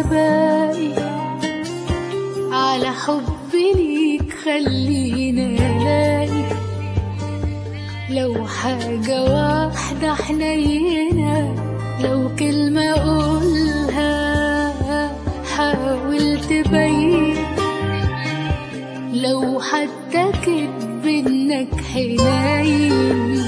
لسه باقي على حبي ليك خلينا الاقي لو حاجة واحدة حنينة لو كلمة أقولها حاول تبين لو حتى كدب إنك حنين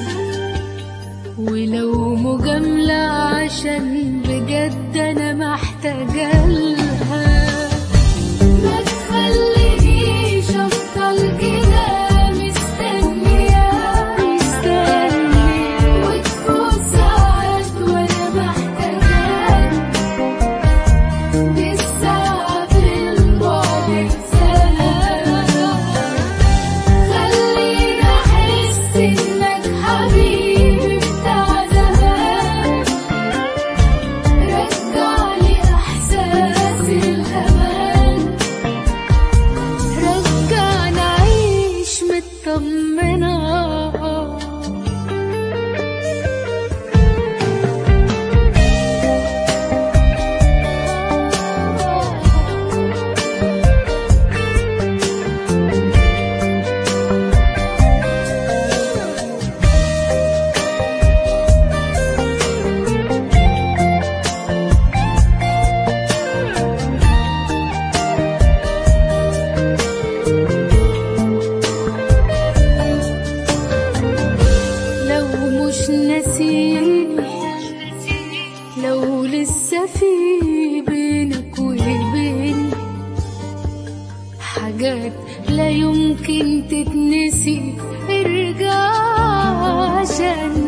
ولو مجاملة عشان بجد أنا محتاجة لها ما تخلينيش أفضل كده مستنية مستنية وتفوت ساعات وأنا محتاجاك لسه في البعد سنة خليني أحس إنك حبيبي بتاع زمان رجعلي إحساس الأمان رجعنا أعيش مطمنة لو مش ناسيني لو لسه في بينك وبيني حاجات لا يمكن تتنسي ارجع عشان